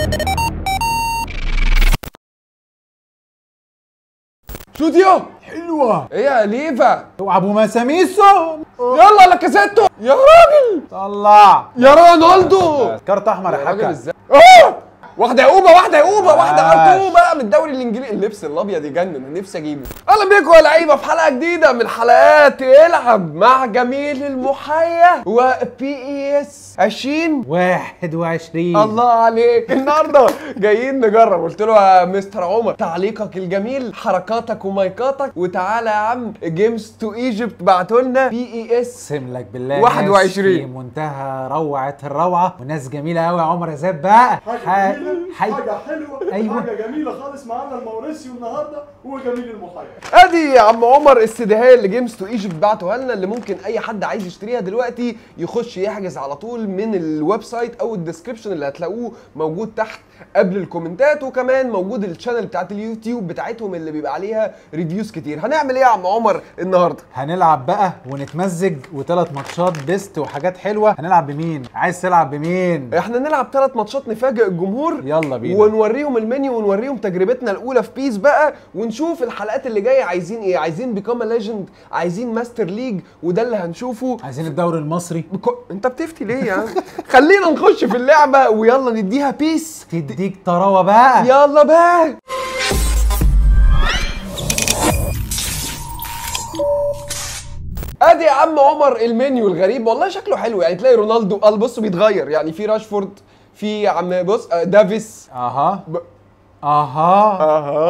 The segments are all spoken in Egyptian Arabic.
شوت يا حلوه ايه يا ليفا اوعى ابو مساميسو يلا لاكازيتو يا راجل طلع يا رونالدو كارت احمر يا يا راجل حكا ازاي آه! واحدة يعقوبة واحدة يعقوبة واحدة عاش. ارتو بقى من الدوري الانجليزي اللبس الابيض يجنن أنا نفسي اجيبه اهلا بيكم يا لعيبة في حلقة جديدة من حلقات العب مع جميل المحيا وبي اي اس 20 21 الله عليك النهارده جايين نجرب قلت له يا مستر عمر تعليقك الجميل حركاتك ومايكاتك وتعالى يا عم جيمز تو ايجيبت بعتوا لنا بي اي اس اقسم لك بالله 21. ناس في منتهى روعه الروعه وناس جميله قوي يا عمر يا زاب بقى حاجة جميلة حي حاجة حلوة أيوة. حاجة جميلة خالص معانا الموريسيو النهاردة هو جميل المحيط ادي يا عم عمر السيديهايه اللي جيمز تو ايجيبت بعتوها لنا اللي ممكن اي حد عايز يشتريها دلوقتي يخش يحجز على طول من الويب سايت او الديسكربشن اللي هتلاقوه موجود تحت قبل الكومنتات وكمان موجود الشانل بتاعت اليوتيوب بتاعتهم اللي بيبقى عليها ريفيوز كتير هنعمل ايه يا عم عمر النهارده هنلعب بقى ونتمزج وثلاث ماتشات بيست وحاجات حلوه هنلعب بمين عايز تلعب بمين احنا نلعب ثلاث ماتشات نفاجئ الجمهور يلا بينا. ونوريهم المنيو ونوريهم تجربتنا الاولى في بيس بقى ونشوف الحلقات اللي جايه عايزين ايه عايزين بيكام ليجند عايزين ماستر ليج وده اللي هنشوفه عايزين الدوري المصري بكو... انت بتفتي ليه يا عم خلينا نخش في اللعبه ويلا نديها بيس تديك طراوه بقى يلا بقى ادي يا عم عمر المنيو الغريب والله شكله حلو يعني تلاقي رونالدو قال بص بيتغير يعني في راشفورد في يا عم بص آه، دافيس اها ب... اها اها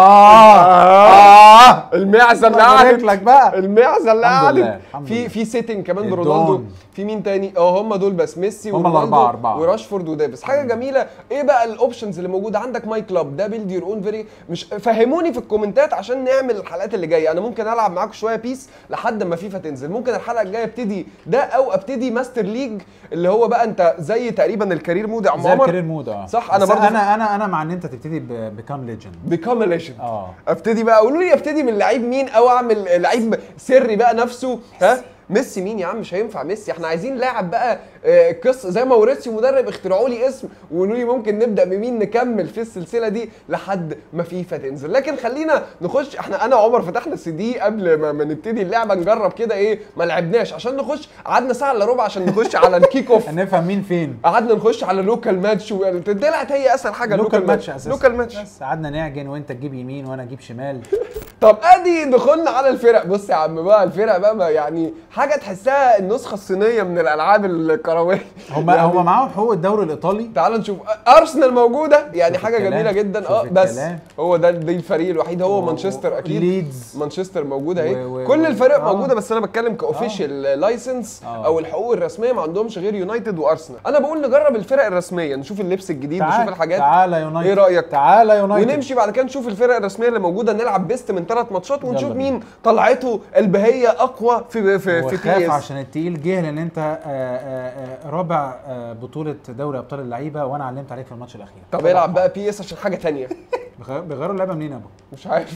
اها اه المعزه اللي الله يبارك قعدت لك بقى المعزه اللي الحمد لله، قعدت الحمد في لله. في سيتنج كمان الدون. برونالدو في مين تاني اه هم دول بس ميسي هم ورونالدو الأربعة، أربعة. وراشفورد ودافيس حاجه جميله ايه بقى الاوبشنز اللي موجوده عندك ماي كلاب ده بيلد يور اون فيري مش فهموني في الكومنتات عشان نعمل الحلقات اللي جايه انا ممكن العب معاكم شويه بيس لحد ما فيفا تنزل ممكن الحلقه الجايه ابتدي ده او ابتدي ماستر ليج اللي هو بقى انت زي تقريبا الكارير مود يا عم زي عمر الكارير مود اه صح، أنا بس برضه- انا انا انا مع ان انت تبتدي ب- بكام ليجند بيكام ليجند اه ابتدي بقى قولوا لي ابتدي من لعيب مين او اعمل لعيب سري بقى نفسه ها ميسي مين يا عم مش هينفع ميسي احنا عايزين لاعب بقى آه، قصه زي موريتسيو مدرب اخترعوا لي اسم وقولوا لي ممكن نبدا بمين نكمل في السلسله دي لحد ما فيفا تنزل لكن خلينا نخش احنا انا وعمر فتحنا السي دي قبل ما, ما نبتدي اللعبه نجرب كده ايه ما لعبناش عشان نخش قعدنا ساعه الا ربع عشان نخش على الكيك اوف هنفهم مين فين قعدنا نخش على لوكال ماتش طلعت هي اسهل حاجه لوكال ماتش اساسا لوكال ماتش بس قعدنا نعجن وانت تجيب يمين وانا اجيب شمال طب ادي دخلنا على الفرق بص يا عم بقى الفرق بقى ما يعني حاجه تحسها النسخه الصينيه من الالعاب الكرويه هم يعني هم معاهم حقوق الدوري الايطالي تعال نشوف ارسنال موجوده يعني شوف حاجه الكلام، جميله جدا شوف اه بس الكلام. هو ده ده الفريق الوحيد هو مانشستر اكيد ليدز مانشستر موجوده اهي و- و- كل و- الفرق آه. موجوده بس انا بتكلم كاوفيشال لايسنس آه. او الحقوق الرسميه ما عندهمش غير يونايتد وارسنال انا بقول نجرب الفرق الرسميه نشوف اللبس الجديد نشوف الحاجات تعالى يونايتد ايه رايك تعالى يونايتد ونمشي بعد كده نشوف الفرق الرسميه اللي موجوده نلعب بيست من ثلاث ماتشات ونشوف يلا بينا. مين طلعته البهيه اقوى في في في وخاف بي اس عشان التقيل جه لان انت آه، آه، آه، رابع آه، بطوله دوري ابطال اللعيبه وانا علمت عليك في الماتش الاخير طب العب بقى بي اس عشان حاجه تانية بيغير- بيغيروا اللعبه منين يا ابو؟ مش عارف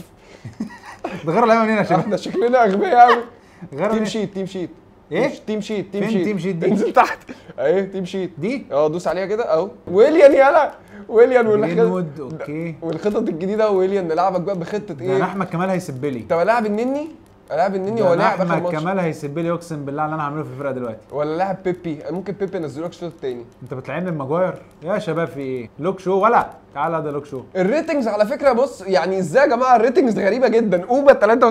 بيغيروا اللعبه منين يا شباب؟ احنا شكلنا اغبياء قوي بيغيروا تيم منين؟ شيت تيم شيت إيه؟ تيم شيت تيم فين شيت تيم شيت دي؟ انزل تحت اهي تيم شيت دي اه دوس عليها كده اهو ويليان يلا ويليان والخطط جرينوود اوكي والخطط الجديده ويليان نلعبك بقى بخطه ده ايه انا احمد كمال هيسب لي طب العب النني العب النني ده هو أنا لاعب اخر احمد ماتش كمال هيسب لي اقسم بالله على اللي انا هعمله في الفرقه دلوقتي ولا لاعب بيبي ممكن بيبي ينزلوك الشوط التاني انت بتلعبني بماجواير يا شباب في ايه؟ لوك شو ولا تعالى ده لوك شو الريتنجز على فكره بص يعني ازاي يا جماعه الريتنجز غريبه جدا اوبا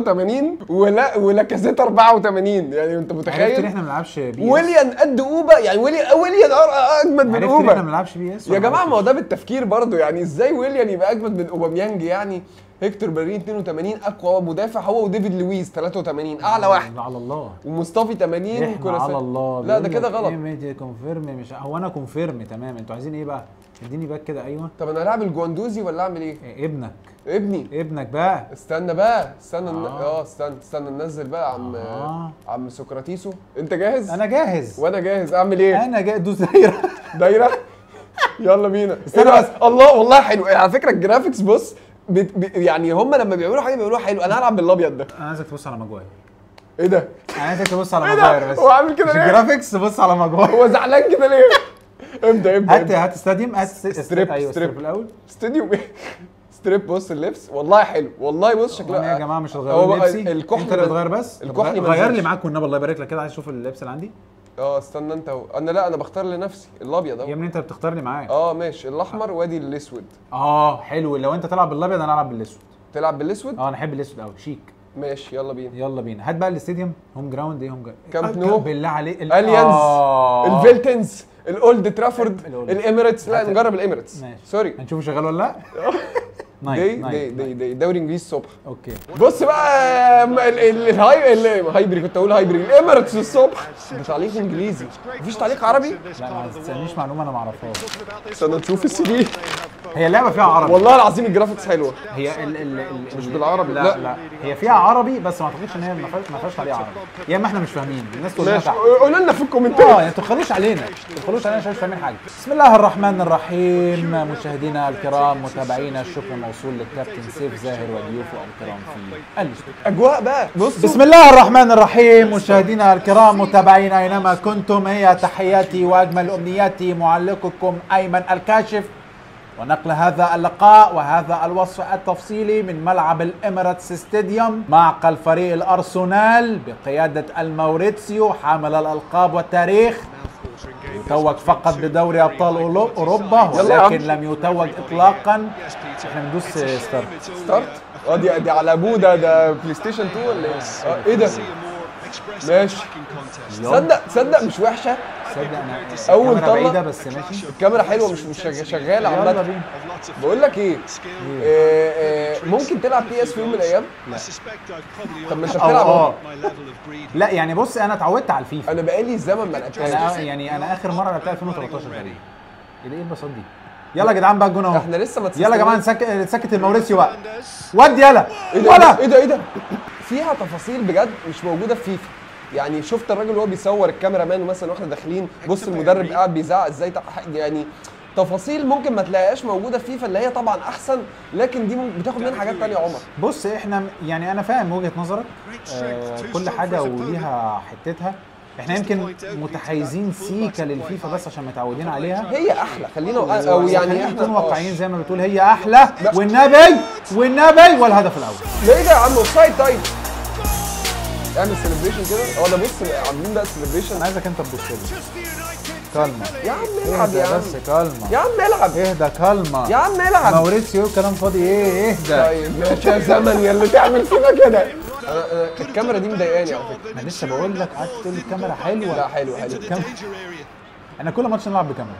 83 ولا ولاكازيت 84 يعني انت عرفت ان متخيل احنا ما بنلعبش بي اس ويليان قد اوبا يعني ويليان ويليان أر- اجمد من عرفت ان احنا ما اوبا بنلعبش بي اس يا جماعه ما هو ده بالتفكير برضه يعني ازاي ويليان يبقى اجمد من اوباميانج يعني هيكتور برين 82 اقوى مدافع هو وديفيد لويس 83 اعلى واحد على الله ومصطفى 80 احنا كرة على الله لا ده بيقول كده لك غلط ايه كونفيرم مش هو انا كونفيرم تمام انتوا عايزين ايه بقى؟ اديني باك كده ايوه طب انا العب الجواندوزي ولا اعمل ايه؟ إيه ابنك ابني ابنك بقى استنى بقى استنى ن- آه. اه استنى استنى ننزل بقى عم آه. عم سقراطيسو انت جاهز؟ انا جاهز وانا جاهز اعمل ايه؟ انا جاهز دوس دايره دايره يلا بينا استنى إيه ده؟ بس. الله والله حلو على فكره الجرافيكس بص بت... ب... يعني هم لما بيعملوا حاجه بيعملوها حلو انا هلعب بالابيض ده انا عايزك تبص على ماجواير ايه ده؟ انا عايزك تبص على إيه ده؟ ماجواير بس هو عامل كده مش ليه؟ الجرافيكس بص على ماجواير هو زعلان كده ليه؟ ابدا ابدا هات ابدا هات ستاديوم هات ست- ستريب، ايوه ستريب. ستريب الاول استوديو ايه ستريب بص اللبس والله حلو والله بص شكله وانا يا جماعه مش هو هتغيروا بقى لبسي الكحل انت اللي بتغير بس الكحل ما غير لي نزلش. معاك والنبي الله يبارك لك كده عايز اشوف اللبس اللي عندي اه استنى انت و... انا لا انا بختار لنفسي الابيض يا اهو ابني انت بتختار لي معاك اه ماشي الاحمر وادي الاسود اه حلو لو انت تلعب بالابيض انا العب بالاسود تلعب بالاسود اه انا احب الاسود قوي شيك ماشي يلا بينا يلا بينا هات بقى الاستاديوم هوم جراوند ايه هوم جراوند كامب نو. بالله عليك ال- اليانز آه. الفيلتنز الاولد ترافورد الأولد. الاميريتس لا هات- نجرب الاميريتس ماشي سوري هنشوفه شغال ولا لا نايس، دي نايس، دي دي نايس. دي دوري انجليزي الصبح اوكي بص بقى م- ال- ال- الهاي ال- الهايبري كنت اقول هايبري الاميريتس الصبح ده تعليق انجليزي مفيش تعليق عربي لا ما تسالنيش معلومه انا ما اعرفهاش استنى نشوف السي دي هي اللعبه فيها عربي والله العظيم الجرافيكس حلوه هي ال ال ال مش ال- بالعربي، لا, لا. لا هي فيها عربي بس ما اعتقدش ان هي ما فيهاش ما فيهاش عليها عربي يا اما احنا مش فاهمين الناس تقول لنا ماشي تحت قولوا لنا في اه الكومنتات يعني ما تدخلوش علينا ما تدخلوش علينا عشان مش فاهمين حاجه بسم الله الرحمن الرحيم مشاهدينا الكرام متابعينا الشكر موصول للكابتن سيف زاهر وضيوفه الكرام في الاستوديو اجواء بقى بص بسم الله الرحمن الرحيم مشاهدينا الكرام متابعينا اينما كنتم هي تحياتي واجمل امنياتي معلقكم ايمن الكاشف ونقل هذا اللقاء وهذا الوصف التفصيلي من ملعب الاميراتس ستاديوم معقل فريق الارسنال بقياده الموريتسيو حامل الالقاب والتاريخ يتوج فقط بدوري ابطال أولو- اوروبا يلا يا عم. ولكن لم يتوج اطلاقا احنا بندوس ستارت ستارت اه دي دي على ابوه ده ده بلاي ستيشن 2 ولا ايه؟ اه ايه ده؟ ماشي تصدق تصدق مش وحشه تصدق انا أول الكاميرا طلة. بعيده بس ماشي الكاميرا حلوه مش مش شغ- شغاله يلا عامه بينا بقول لك ايه آه، آه، ممكن تلعب بي اس في يوم من الايام طب ما انت أو بتلعب اه اهو لا يعني بص انا اتعودت على الفيفا انا بقالي زمن ما انا لعبتهاش يعني انا اخر مره لعبتها 2013 تقريبا ايه ده ايه البساط دي يلا يا جدعان بقى الجون اهو احنا لسه ما يلا يا جماعه نسكت نسكت الموريسيو بقى ودي يلا ايه ده ولا ايه ده ايه ده فيها تفاصيل بجد مش موجوده في فيفا يعني شفت الراجل وهو بيصور الكاميرا مان مثلا واحنا داخلين بص المدرب قاعد بيزعق ازاي تح- يعني تفاصيل ممكن ما تلاقيهاش موجوده في فيفا اللي هي طبعا احسن لكن دي ممكن بتاخد منها حاجات تانية يا عمر بص احنا يعني انا فاهم وجهه نظرك آه كل حاجه وليها حتتها احنا يمكن متحيزين سيكا للفيفا بس عشان متعودين عليها هي احلى خلينا او يعني خلينا احنا نكون واقعيين زي ما بتقول هي احلى والنبي والنبي والهدف الاول لا ايه ده يا عم اوفسايد طيب اعمل سيلبريشن كده اه ده بص عاملين بقى سيلبريشن انا عايزك انت تبص لي كلمه يا عم العب اهدى يا عم بس كلمه يا عم العب اهدى كلمه يا عم العب موريتسيو كلام فاضي ايه اهدى طيب ماشي يا زمن يا اللي تعمل فينا كده انا أنا- الكاميرا دي مضايقاني على فكره انا لسه بقول لك قعدت تقول لي الكاميرا حلوه لا حلو حلو كام احنا كل ماتش نلعب بكاميرا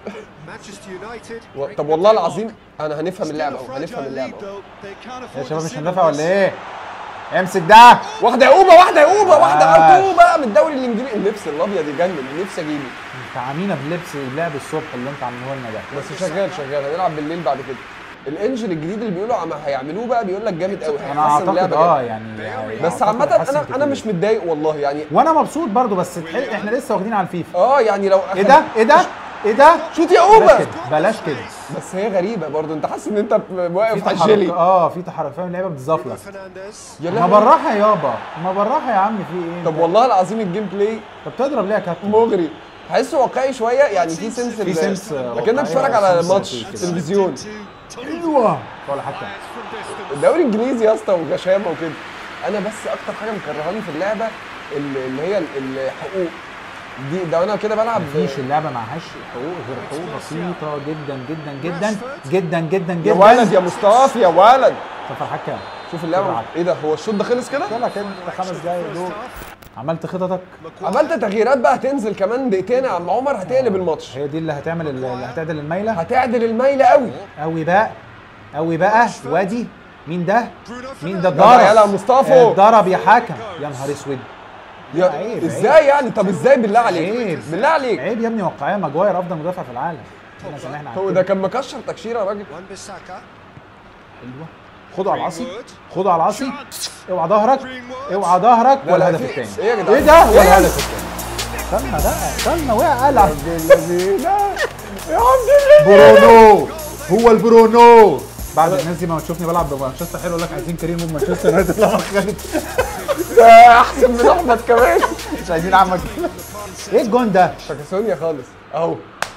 و- طب والله العظيم انا هنفهم اللعبه اهو هنفهم اللعبه اهو يا شباب مش هندافع ولا ايه امسك ده واحده يعوبه واحده يعوبه واحده عاش. عرضوه بقى من الدوري الانجليزي اللبس الابيض يجنن نفسي اجيبه انت عاملين بلبس اللعب الصبح اللي انت عامله لنا ده بس شغال شغال هنلعب بالليل بعد كده الانجل الجديد اللي بيقولوا عم هيعملوه بقى بيقول لك جامد قوي انا هيحسن اعتقد اللعبه اه جامد. يعني يعني بس أعتقد عامه هيحسن انا انا كتير. مش متضايق والله يعني وانا مبسوط برضو بس تح- احنا لسه واخدين على الفيفا اه يعني لو ايه ده ايه ده ايه ده شوت يا بلاش اوبا كده بلاش كده بس هي غريبه برضو انت حاسس ان انت في واقف على تحرك الجيلي اه في تحرك فاهم اللعيبه بتضاف لك يا ما لهوي. بالراحه يابا ما بالراحه يا عم في ايه طب والله العظيم الجيم بلاي طب تضرب ليه يا كابتن مغري تحسه واقعي شويه يعني في سنس في ال- سنس لكنك واقعية بتتفرج على وسنس ماتش لطيف كده. تلفزيون ايوه ولا حتى الدوري الانجليزي يا اسطى وغشامه وكده انا بس اكتر حاجه مكرهاني في اللعبه ال- اللي هي ال- الحقوق دي ده انا كده بلعب مفيش اللعبه معهاش حقوق غير حقوق بسيطه جدا جدا جدا جدا جدا يا جدا ولد يا مصطفى يا ولد طب الحاج كام؟ شوف اللعبه بسرعة. ايه ده هو الشوط ده خلص كده يلا كده انت خمس دقايق دول عملت خططك عملت تغييرات بقى هتنزل كمان دقيقتين يا عم عمر هتقلب الماتش هي دي اللي هتعمل اللي هتعدل الميله هتعدل الميله قوي قوي بقى قوي بقى وادي مين ده؟ مين ده جدع يلا يا اتضرب؟ مصطفى اتضرب يا حكم يا نهار اسود يا عيب، ازاي يعني طب ازاي بالله عليك عيب. بالله عليك عيب يا ابني واقعيه ماجواير افضل مدافع في العالم احنا سامحنا على هو كده. ده كان مكشر تكشيره يا راجل حلوه خدوا على العصي خدوا على العصي اوعى ظهرك اوعى ظهرك لا، والهدف في- الثاني ايه يا جدعان؟ ايه ده ايه؟ والهدف الثاني استنى بقى استنى وقع قلع يا عم برونو هو البرونو بعد الناس دي ما تشوفني بلعب بمانشستر حلو يقول لك عايزين كريم من مانشستر يونايتد لما خالد ده احسن من احمد كمان مش عايزين عمك ايه الجون ده؟ شاكسونيا خالص اهو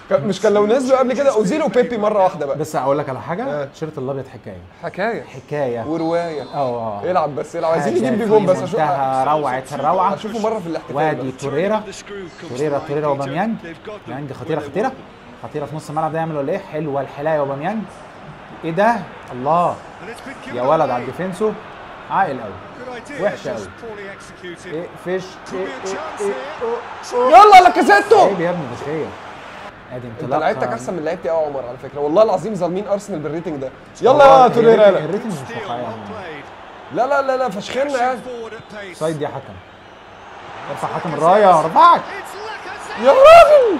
كان- مش كان لو نزلوا قبل كده اوزيل وبيبي مره واحده بقى بس اقول لك على حاجه آه. التيشيرت الابيض حكايه حكايه حكايه وروايه اه يلعب بس يلعب عايزين حاجة نجيب بيه في جون بس اشوف منتهى روعه الروعه اشوفه مره في الاحتفال وادي بس. توريرا توريرا توريرا وباميانج باميانج خطيره خطيره خطيره في نص الملعب ده يعمل ولا ايه حلوه الحلايه وباميانج ايه ده الله يا ولد على الديفنسو عاقل قوي وحشة أوي. ايه فيش ايه ايه ايه أوه. يلا لاكازيتو عيب يا ابني ده خير ادي انت انطلاق لعيبتك احسن من لعيبتي قوي يا عمر على فكره والله العظيم ظالمين ارسنال بالريتنج ده يلا يا توريرا الريتنج- يلا. الريتنج مش واقعي لا لا لا لا فشخنا يعني سايد يا حكم ارفع حكم الرايه ارفعك يا راجل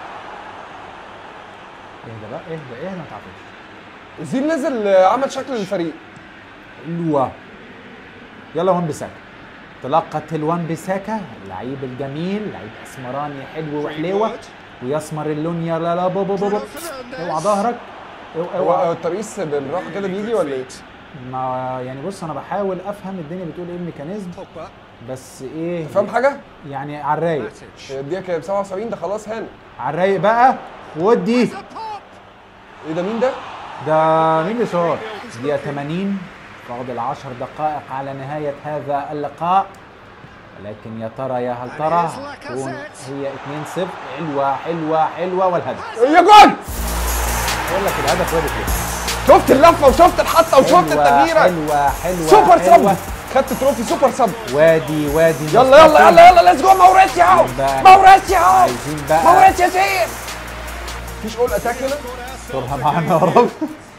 اهدى بقى اهدى اهدى ما تعطيش زين نزل آه، عمل شكل للفريق حلوه يلا وان بيساكا انطلاقة الوان بيساكا اللعيب الجميل لعيب اسمراني حلو وحليوه ويسمر اللون يا لا لا بابا بابا اوعى ظهرك أو- هو اوعى آه، الترقيص بالراحه كده بيجي ولا ايه؟ ما يعني بص انا بحاول افهم الدنيا بتقول ايه الميكانيزم بس ايه فاهم حاجه؟ يعني على الرايق هي الدقيقه كام 77 ده خلاص هان على الرايق بقى ودي ايه ده مين ده؟ ده مين اللي صار؟ دقيقة 80 فاضل 10 دقائق على نهاية هذا اللقاء ولكن يا ترى يا هل ترى تكون هي 2-0 حلوة حلوة حلوة والهدف يا جول بقول لك الهدف وادي فين شفت اللفه وشفت الحطه وشفت حلوة التغييره حلوة حلوة سوبر حلوة. سب خدت تروفي سوبر سب وادي وادي يلا يلا يلا يلا ليتس جو موريتيو بقى. موريتيو عايزين بقى موريتيو سيف مفيش اول اتاك هنا استرها معانا يا رب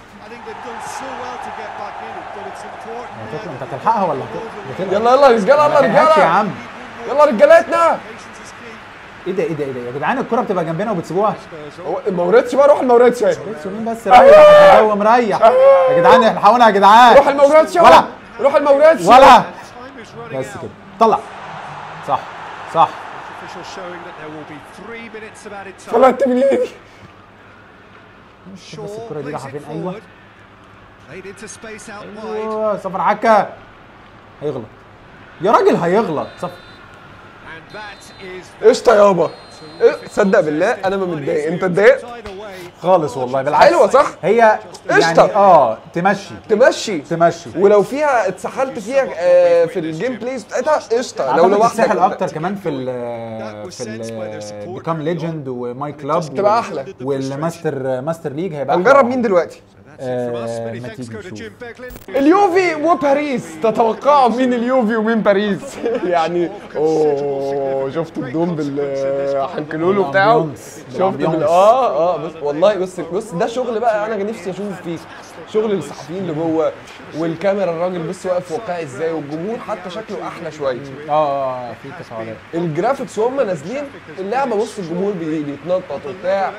يلا هتطلع- انت هتلحقها ولا هت- هتلحق؟ يلا يلا رجاله يلا ما لحقهاش يا رجاله عم يلا رجالتنا ايه ده ايه ده ايه ده يا جدعان الكرة بتبقى جنبنا وبتسيبوها هو موريتيو بقى روح الموريتيو اهي بس مين بس ريح الجو مريح يا جدعان الحقونا يا جدعان روح الموريتيو ولا روح الموريتيو ولا بس كده طلع صح صح فلت من ايدي شوف بس الكرة دي رايحة فين ايوه ايوه صفر عكا هيغلط يا راجل هيغلط صفر قشطه يابا إيه، تصدق بالله انا ما متضايق انت اتضايقت خالص والله بالعكس حلوه صح هي يعني قشطة. اه تمشي تمشي تمشي ولو فيها اتسحلت فيها آه، في الجيم بلايز بتاعتها قشطه لو لو لوحدك تستاهل اكتر كمان في ال في ال بيكام ليجند وماي كلاب تبقى أحلى. والماستر ماستر ليج هيبقى هنجرب أحلى. مين دلوقتي آه ما تيجي نشوف اليوفي وباريس تتوقعوا مين اليوفي ومين باريس يعني اوه شفت الدوم بالحنكلولو بتاعه بالأمبيونس. شفت بالأمبيونس. بال... اه اه بس والله بص بص ده شغل بقى انا نفسي اشوف فيه شغل الصحفيين اللي جوه والكاميرا الراجل بص واقف واقعي ازاي والجمهور حتى شكله احلى شويه اه اه في تفاعلات الجرافيكس وهم نازلين اللعبه بص الجمهور بي- بيتنطط وبتاع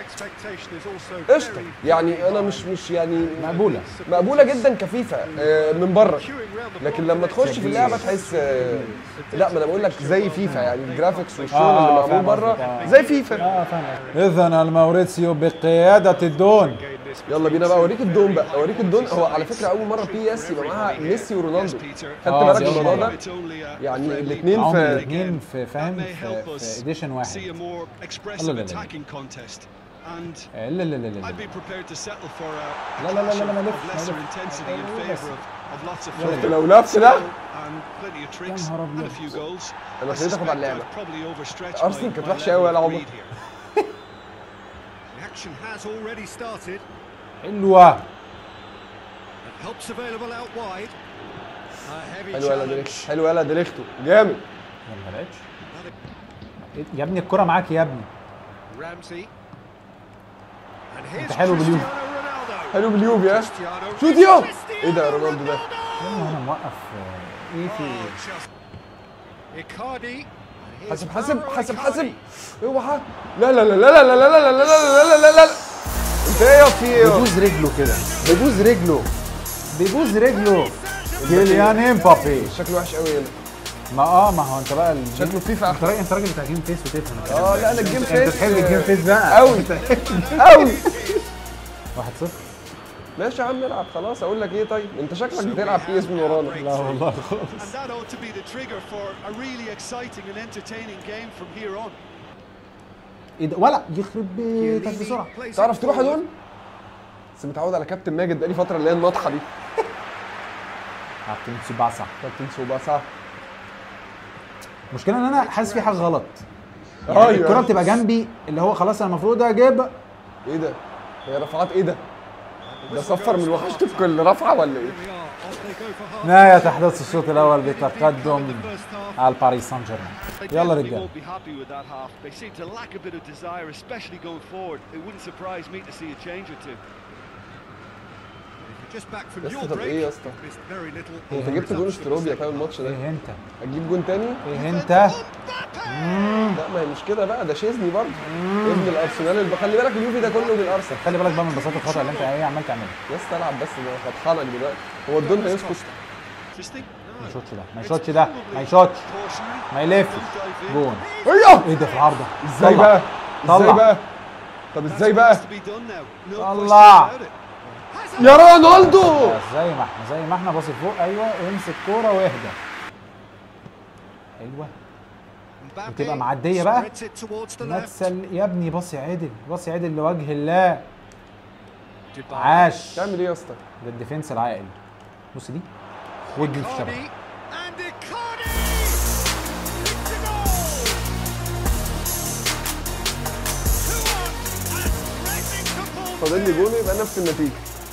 قشطه يعني انا مش مش يعني مقبوله مقبوله جدا كفيفا آه، من بره لكن لما تخش في اللعبه تحس آه، لا ما انا بقول لك زي فيفا يعني الجرافيكس والشغل آه، اللي معمول فاهم بره قصدك، آه. زي فيفا اه فاهم اذا الموريتسيو بقياده الدون يلا بينا بقى اوريك الدون بقى اوريك الدون هو على فكره اول مره بي اس يبقى معاها ميسي ورونالدو خدت آه، بالك دي من أول الموضوع مرة. ده يعني الاثنين معاهم في الاثنين في فاهم في, في اديشن واحد see a more expressive لا، لا، لا. attacking contest. And لا لا لا لا لا I'd be prepared to settle for a, لا، a لا، لا، clash لا، لا، of, ما of لف، lesser ما لف. intensity in لا، favour of, of lots of شفت fun لو لف ده and plenty of tricks نهار and a أبيض. few goals. انا I ابتديت اخد suspect على اللعبه I've probably overstretched أرسنال my, كانت my وحشة أوي يا level of لعبة. greed here. The action has already started. حلوه Helps available out wide. A heavy حلو يلا challenge. ديليختو حلو يلا ديليختو جامد ما لقيتش يا ابني الكرة معاك يا ابني Ramsey. And أنت here's حلو باليوم. Cristiano Ronaldo. حلو باليوفي ها Cristiano شوت يو Cristiano ايه ده يا رونالدو ده يا ابني انا موقف آه، ايه في Icardi. حاسب حاسب حاسب حاسب اوعى لا لا لا لا لا لا لا لا لا لا لا لا لا انت ايه يا في ايه يا؟ بيبوز رجله كده بيبوز رجله بيبوز رجله كيليان امبابي شكله وحش قوي هنا ما اه ما هو انت بقى ال- شكله فيفا انت راجل انت راجل بتاع جيم فيس وتفهم الكلام اه ده. لا انا الجيم انت فيس تحب الجيم فيس بقى قوي قوي 1-0 ماشي يا عم العب خلاص اقول لك ايه طيب انت شكلك بتلعب بي اس من ورانا لا والله And that ought to be the trigger for a really exciting and entertaining game from here on. ايه ده ولا يخرب بيتك بسرعه تعرف تروح يا دول بس متعود على كابتن ماجد بقالي فتره اللي هي الناطحه دي كابتن تسوباسا كابتن سوباسا المشكله ان انا حاسس في حاجه غلط يعني أيوة. الكره بتبقى جنبي اللي هو خلاص انا المفروض اجيب ايه ده هي رفعات ايه ده ده صفر من وحشة الكل رفعه ولا ايه نهاية أحداث الشوط الأول بتقدم على باريس سان جيرمان يلا They رجال won't be happy with that half. They seem to lack a bit of desire, especially going forward. It wouldn't surprise me to see a change or two. Just back from يا your اسطى طب break. ايه يا اسطى Missed very little. انت جبت جون استروبيا كمان الماتش ده إيه أنت هتجيب جون تاني إيه أنت لا ما هي مش كده بقى ده شيزني برضه ابن الارسنال اللي خلي بالك اليوفي ده كله بالارسنال خلي بالك بقى من البساطة الخطأ اللي أنت إيه عمال تعمله يا اسطى العب بس ده فطحانك دلوقتي هو الدون هيسكت Interesting. ما يشوطش ده ما يشوطش ده ما يشوطش Cautionary. ما يلفش جون ايوه إيه ده في العارضة ازاي طلع. بقى ازاي طلع. بقى طب ازاي بقى To be done now. No question طلع. about it. يا رونالدو زي ما احنا زي ما احنا باصي فوق أيوه امسك كورة واهدى أيوه Mbappe وتبقى معدية بقى. spreads it towards the ما left. تسل يا ابني باصي عدل باصي عدل لوجه الله Dybala. عاش تعمل ايه يا اسطى ده الديفنس العاقل بص دي ودي في الشبكة Icardi. And Icardi! It's a goal! 2-1 and racing to full فاضل لي جون يبقى نفس النتيجه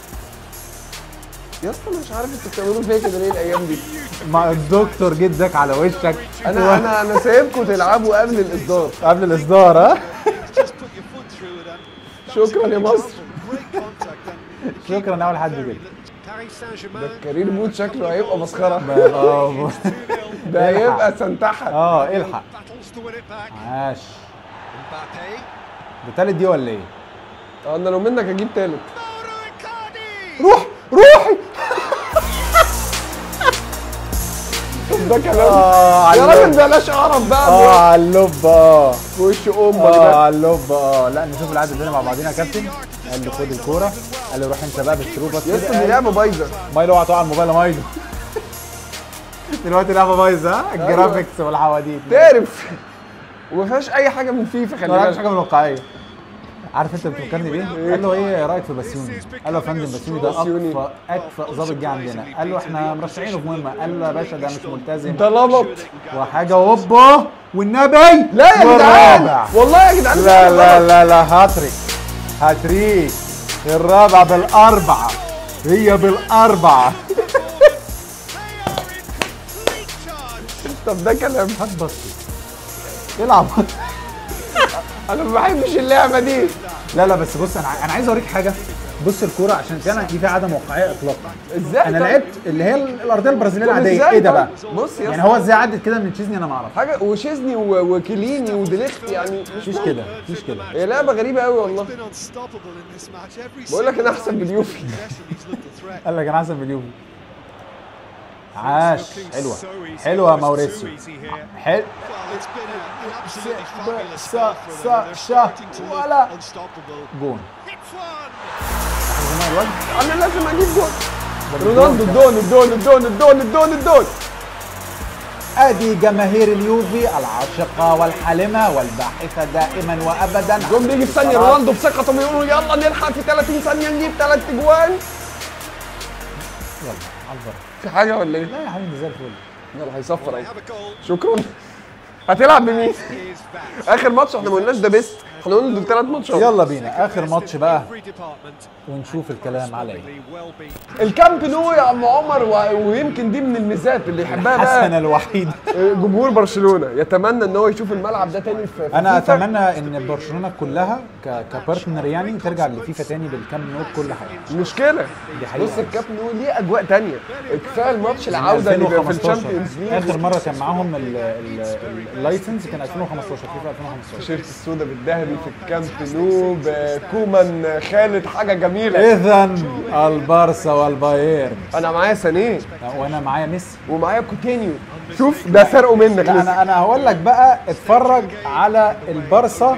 يا اسطى أنا مش عارف انتوا بتعملوا فيا كده ليه الايام دي ما الدكتور جدك على وشك انا انا انا سايبكم تلعبوا قبل الاصدار قبل الاصدار ها Just put your foot through it and شكرا يا مصر great contact and شكرا اول حد كده Paris Saint-Germain. كارير مود شكله هيبقى مسخره اه ده هيبقى سنتحه اه الحق Battles to win it back. عاش Mbappe. ده تالت دي ولا ايه؟ اه انا لو منك اجيب تالت Mauro Icardi! روح روحي طب ده كلام اه يا راجل بلاش قرف بقى اه على اللب اه في وش امك اه ده على اللب اه لا نشوف العدد الثاني مع بعضينا يا كابتن قال له خد الكوره قال له روح انت بقى بالثرو باس يا اسطى كده دي لعبه بايظه مايلو اوعى تقع على الموبايل يا مايلو دلوقتي لعبه بايظه ها الجرافيكس والحواديت تعرف وما فيهاش اي حاجه من فيفا خلي ما عملش بالك حاجه من الواقعيه عارف انت بتفكرني بايه؟ قال له ايه رايك في باسيوني؟ قال له يا فندم باسيوني ده باسيوني. اكفأ اكفأ ظابط جه عندنا قال له احنا مرشحينه في مهمه قال له يا باشا ده مش ملتزم ده لبط وحاجه هوبا والنبي لا يا والرابع. جدعان والله يا جدعان لا لا لا لا هاتريك هاتريك الرابع بالاربعه هي بالاربعه طب ده كلام هات بصي العب انا ما بحبش اللعبه دي لا لا بس بص انا ع- انا عايز اوريك حاجه بص الكوره عشان فعلا دي فيها عدم واقعيه اطلاقا ازاي انا طب؟ لعبت اللي هي الارضيه البرازيليه طب العاديه ازاي ايه ده طب؟ بقى بص يا يعني اسطى هو ازاي عدت كده من تشيزني انا ما اعرف حاجه وشيزني و- وكليني وديليخت يعني مش مفيش كده مفيش كده هي لعبه غريبه قوي والله been unstoppable in this match. Every بقول لك انا single احسن time من he's اليوفي possession, he's looked a threat. قال لك انا احسن من اليوفي عاش حلوه حلوه يا ماوريسيو حلو Well, it's been a- an absolutely س- fabulous س- spell for them. س- They're ش- starting to look ولا. unstoppable. جون Hits one! زمان الوجه انا لازم اجيب جول رونالدو الدون الدون الدون الدون الدون الدون ادي جماهير اليوفي العاشقه والحالمه والباحثه دائما وابدا جون بيجي في ثانيه رونالدو بثقته بيقولوا يلا نلحق في 30 ثانيه نجيب ثلاث اجوان يلا على البر في حاجه ولا ايه؟ لا يا حبيبي زي الفل يلا هيصفر اهو Have a goal. شكرا هتلعب بمين؟ Is that. اخر ماتش احنا ما قلناش ده بيست احنا قلنا دول ثلاث ماتشات يلا بينا اخر ماتش بقى Every department. ونشوف الكلام على ايه Well beaten. الكامب نو يا عم عمر و- ويمكن دي من الميزات اللي يحبها الحسنه بقى الوحيده جمهور برشلونه يتمنى ان هو يشوف الملعب ده تاني في في انا فيفا. اتمنى ان برشلونه كلها ك... كبارتنر يعني ترجع لفيفا تاني بالكام نو كل حاجه مشكله دي حقيقة. بص الكاب نو ليه اجواء تانية كفايه الماتش العوده اللي بيبقى في 2015 الشامبيونز ليج اخر مره كان معاهم ال- ال- ال- اللايسنس كان 2015 فيفا 2015 التيشيرت السوداء بالذهبي في الكامب نو بكومان خالد حاجه جميله اذا البارسا والبايرن انا معايا سانيه وانا معايا ميسي ومعايا كوتينيو شوف ده سرقه منك لا لسه انا انا هقول لك بقى اتفرج على البارسا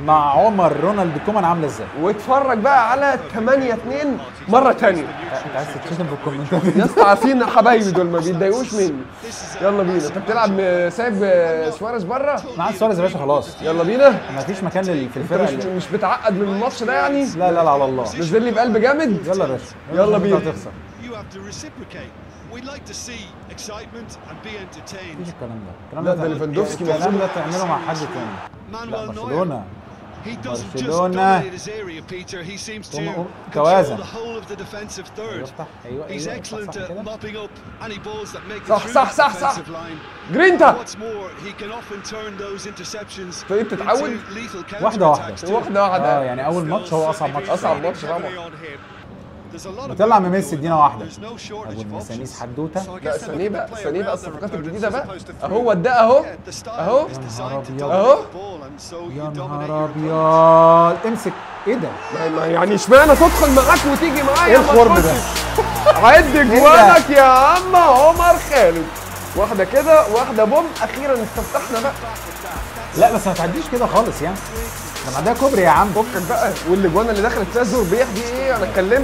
مع عمر رونالد كومان عامله ازاي واتفرج بقى على 8 2 مره ثانيه انت عايز تتشتم في الكومنتات يا اسطى عارفين حبايبي دول ما بيتضايقوش مني يلا بينا انت بتلعب م- سايب آه، سواريز بره معاه سواريز يا باشا خلاص يلا بينا ما فيش مكان لل- في انت الفرقه مش اللي- مش بتعقد من الماتش ده يعني لا لا لا على الله نزل لي بقلب جامد يلا يا باشا يلا انت بينا. هتخسر You have to reciprocate. We like to see excitement and be entertained. مفيش الكلام ده الكلام لا، ده ده ليفاندوفسكي الكلام ده مبسوط. تعمله مع حد تاني لا Manuel Neuer. برشلونه He doesn't just برشلونة. dominate his area, Peter. He seems to هم- هم- control توازن. the whole of the defensive third. افتح ايوه He's ايوه افتح excellent صح at كده mopping up any balls that make it صح، through صح، the صح، صح. defensive line. جرينتا What's more, he can often turn those interceptions طيب تتعود. into lethal واحدة counterattacks واحدة. too. واحده اه واحده يعني اول ماتش هو اصعب ماتش أصعب ماتش طبعا. There's a lot of بتطلع movement من ميسي going ادينا on. واحده There's no shortage ابو of المسانيس options. حدوته لا ثانيه بقى ثانيه بقى الصفقات الجديده بقى اهو ده اهو Yeah, the style اهو is يا designed نهار to أبيض. dominate أهو. the ball and so يا you dominate نهار your opponent. ابيض امسك ايه ده ما- ما يعني اشمعنى تدخل معاك وتيجي معايا ايه ما الخرم ده؟ تخشش؟ عد جوانك يا عم عمر خالد واحده كده واحده بوم اخيرا استفتحنا بقى لا بس ما تعديش كده خالص يعني ده بعدها كوبري يا عم فكك بقى والاجوان اللي دخلت فيها زوربيح دي ايه انا اتكلمت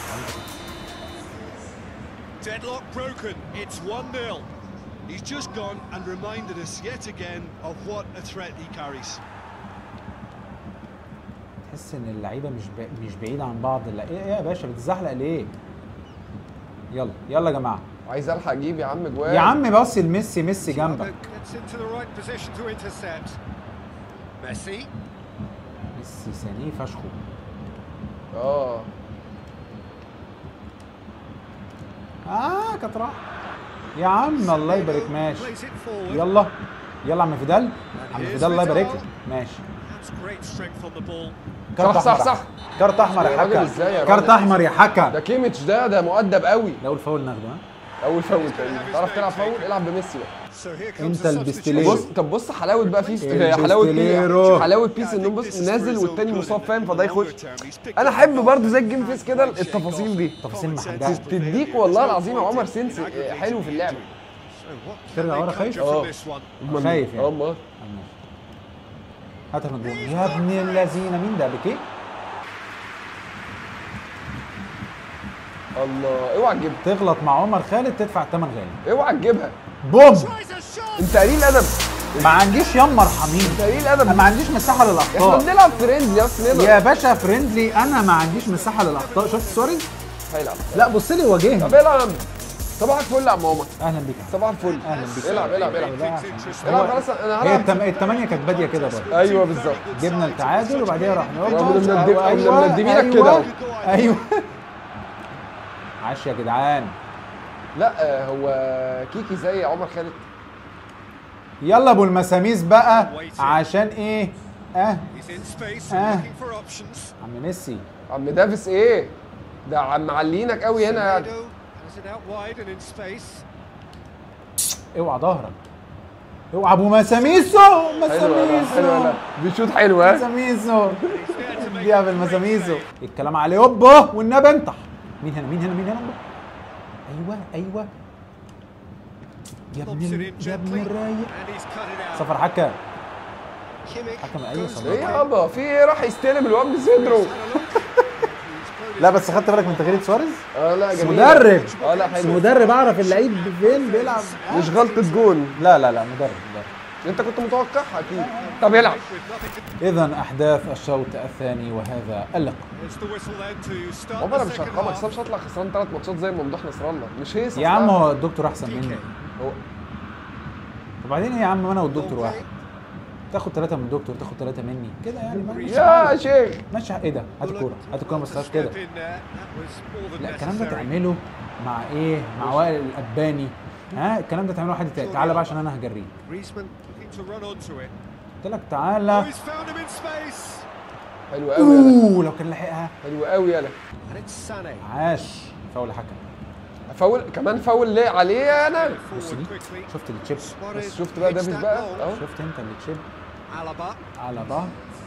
Deadlock broken. It's 1-0. He's just gone and reminded us yet again of what a threat he carries. تحس ان اللعيبه مش ب... مش بعيده عن بعض لا ايه إيه يا باشا بتزحلق ليه يلا يلا يا جماعه عايز الحق اجيب يا عم جوان يا عم بص لميسي ميسي جنبك Gets into the right position to intercept. Messi. ميسي ثانيه فشخه اه اه كانت راحه يا عم الله يبارك ماشي Plays it forward. يلا يلا عم فيدال عم فيدال الله يبارك لك ماشي That's great strength on the ball. كارت صح، أحمر. صح. كارت احمر يا يا راجل حكا إزاي يا كارت راجل؟ احمر يا حكا ده كيميتش ده ده مؤدب قوي ده اول فاول ناخده ها اول فاول تقريبا تعرف تلعب فاول العب بميسي بقى So here comes انت the البستيليرو. بص طب بص حلاوه بقى في إيه حلاوه البستيليرو. بيس حلاوه بيس انه بص نازل والتاني مصاب فاهم فده يخش انا احب برضه زي الجيم فيس كده التفاصيل دي تفاصيل ما حدها تديك والله العظيم يا عمر سنس حلو في اللعبه ترجع ورا خايف اه this one. خايف يعني. اه امال هات المجنون يا ابن الذين مين ده بكيه الله اوعى تجيبها تغلط مع عمر خالد تدفع الثمن غالي اوعى تجيبها بوم انت قليل ادب ما عنديش يا مرحمين انت قليل انا ادب ما عنديش مساحه احنا للاخطاء بنلعب فريندلي يا اسطى يا باشا فريندلي انا ما عنديش مساحه للاخطاء شفت سواريز هيلعب لا بص لي واجهني طب العب صباح الفل يا عم عمر اهلا بيك يا عم. صباح الفل اهلا بيك العب العب العب لا، عشان- العب خلاص انا هي هلعب التم... التمانية كانت باديه كده برضه ايوه بالظبط جبنا التعادل وبعديها رحنا وقمنا مندب- قمنا مندبينك كده اهو. ايوه عاش يا جدعان لا آه، هو كيكي زي عمر خالد يلا ابو المساميس بقى عشان ايه اه He's in space Ah. and looking for options. عم ميسي عم دافيس ايه ده عم معلينك قوي هنا يعني Semedo has it out wide and in space. اوعى ظهرك اوعى ابو مساميسو حلو لا، حلو مساميسو لا بيشوط حلو ها مساميسو He's there to make دي a قبل great مساميسو save. الكلام عليه اوبا والنبي انطح مين هنا مين هنا مين هنا ايوه ايوه يا ابن Lobs it ال- in يا ابن gently الرايق and he's cut it out. صفر حكا Kimmich حكم ايوه goes صفر ايه يابا في ايه راح يستلم الواد بصدره لا بس خدت بالك من تغيير سواريز اه لا جميل مدرب اه لا حلو مدرب اعرف اللعيب فين بيلعب مش غلطة جون لا لا لا مدرب مدرب انت كنت متوقعها اكيد طب العب اذا احداث الشوط الثاني وهذا اللقاء It's the whistle then to start عمر انا the مش second هرقمك half. مش هطلع خسران ثلاث ماتشات زي ممدوح نصر الله مش هيصة يا عم هو الدكتور احسن مني هو وبعدين ايه يا عم انا والدكتور واحد تاخد ثلاثة من الدكتور تاخد ثلاثة مني كده يعني ما- ماشي يا شيخ ماشي ايه ده هات الكورة هات الكورة ما بصهاش كده Step in there. That was more than لا الكلام ده necessary. تعمله مع ايه مع وائل الاباني ها الكلام ده تعمله واحد تاني تعالى بقى عشان انا هجريك Griezmann looking to run onto it. قلت لك Oh, تعالى he's found him in space. حلو قوي يالا اوه لو كان لحقها حلو قوي يالا And it's Sané. عاش فاول حكم فاول كمان فاول ليه عليه انا بص Forward دي quickly. شفت التشيب بس Suarez شفت بقى hits دافيس that بقى goal. اهو شفت انت التشيب Alaba. على ظهر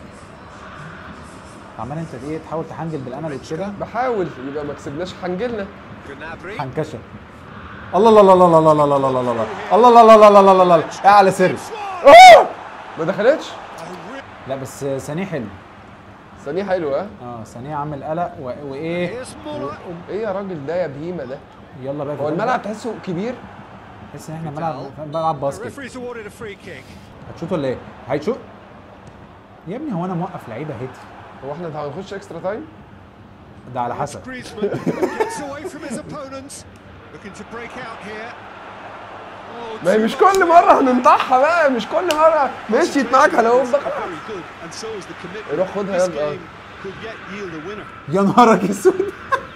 عمال انت ايه تحاول تحنجل بالامل كده بحاول يبقى ما كسبناش حنجلنا Gnabry. هنكشف الله الله الله الله الله الله الله الله الله الله الله الله الله الله الله الله الله على سر ما دخلتش لا بس ثانيه حلو ثانيه حلوه ها اه ثانيه عامل قلق و... وايه Here's Muller. ايه يا راجل ده يا بهيمه ده يلا بقى هو الملعب تحسه كبير تحس ان احنا ملعب ملعب The باسكت referee's awarded a free kick. هتشوط ولا ايه؟ هيشوط يا ابني هو انا موقف لعيبه هيتي هو احنا هنخش اكسترا تايم ده على It's حسب Griezmann gets away from his opponents. Looking to break out here. Oh, ما هي too مش much كل مره هننطحها بقى مش كل مره مشيت معاك على Very بقى good, and so is the commitment. روح خدها This يلا. game could yet yield a winner. يا نهارك اسود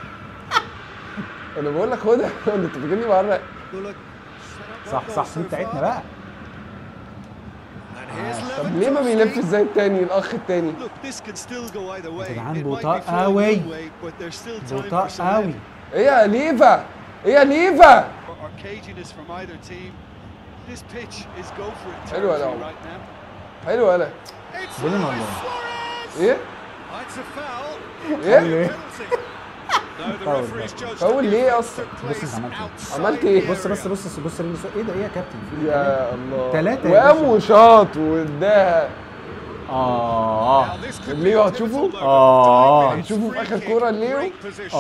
انا بقول لك خدها انت فاكرني بره Muller set up صح one صح goal دي so بتاعتنا far. بقى And here's طب ليه ما بيلفش Lewandowski. زي التاني الاخ التاني Look, this can still go either way. جدعان It might بطاء be flowing قوي. one way, but there's still time بطاء for some قوي ايه يا ليفا ايه يا ليفا or, or caginess from either team. This pitch is go for it حلوة territory لو. right now. حلو انا It's William Luis Alonso. Suarez. ايه It's a foul. ايه Penalty. No, the Foul, referee's judged Foul that the ليه offence أصلاً؟ took بص place أنت عملت إيه؟ outside عملت the إيه؟ بص area. بص بص بص رجلي ايه ده ايه يا كابتن في إيه؟ يا الله تلاتة يا وقام باشا. وشاط واداها Now اه this could الليو be a هتشوفه؟ pivotal moment. آه. Time makes هنشوفه في free آخر kick, كورة الليو؟ great position.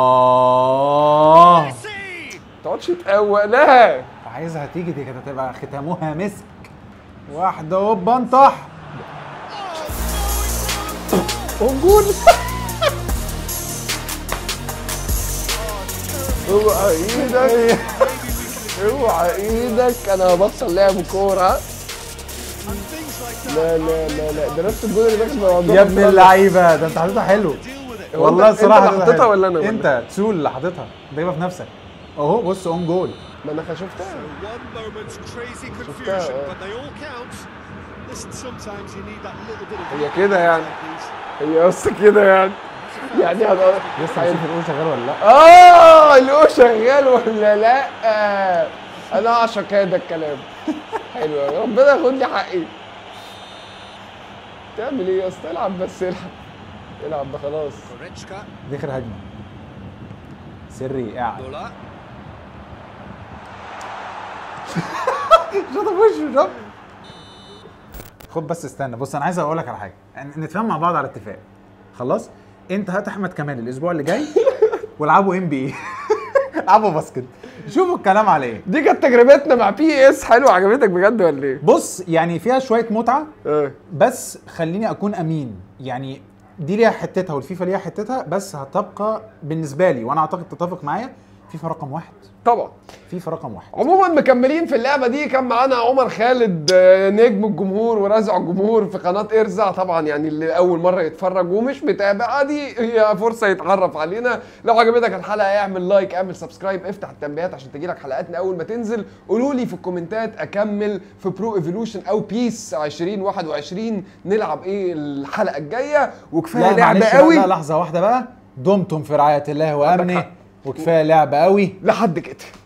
اه Messi. تقعدش تقوق لها عايزها تيجي دي كانت هتبقى ختامها مسك واحده هوبا انطح موجود اوعى ايدك اوعى ايدك انا هبطل لعب كوره And things like that. لا لا لا لا ده نفس الجول اللي داخل موضوع يا ابن اللعيبه ده انت حاططها حلو Deal with it. هو والله أنت- الصراحه أنت اللي حطيتها ولا أنا ولا؟ انت تسول اللي حاططها جايبها في نفسك اهو بص اون جول ما انا شفتها One moment's crazy confusion, uh, but they all count. Listen, sometimes you need that little bit of هي كده يعني like these. هي بس كده يعني يعني هبقى لسه هنشوف الاول شغال ولا لا اه الاو شغال ولا لا انا اعشق هذا الكلام حلو أوي. ربنا ياخد لي حقي تعمل ايه يا اسطى العب بس العب العب ده خلاص Goretzka, دي اخر هجمه سري قاعد Muller. شاطر في وشه شاطر خد بس استنى بص انا عايز اقول لك على حاجه يعني نتفاهم مع بعض على اتفاق خلاص انت هات احمد كمال الاسبوع اللي جاي والعبوا ام بي العبوا باسكت شوفوا الكلام على ايه دي كانت تجربتنا مع بي اس حلو عجبتك بجد ولا ايه؟ بص يعني فيها شويه متعه اه بس خليني اكون امين يعني دي ليها حتتها والفيفا ليها حتتها بس هتبقى بالنسبه لي وانا اعتقد تتفق معايا فيفا رقم واحد طبعا فيفا رقم واحد عموما مكملين في اللعبه دي كان معانا عمر خالد آه، نجم الجمهور ورزع الجمهور في قناه ارزع طبعا يعني اللي اول مره يتفرج ومش متابع دي هي فرصه يتعرف علينا لو عجبتك الحلقه اعمل لايك اعمل سبسكرايب افتح التنبيهات عشان تجيلك حلقاتنا اول ما تنزل قولوا لي في الكومنتات اكمل في برو ايفولوشن او بيس 2021 نلعب ايه الحلقه الجايه وكفايه لا لعبه معلش قوي لا لحظه واحده بقى دمتم في رعايه الله وامنه وكفايه لعبه قوي لحد كده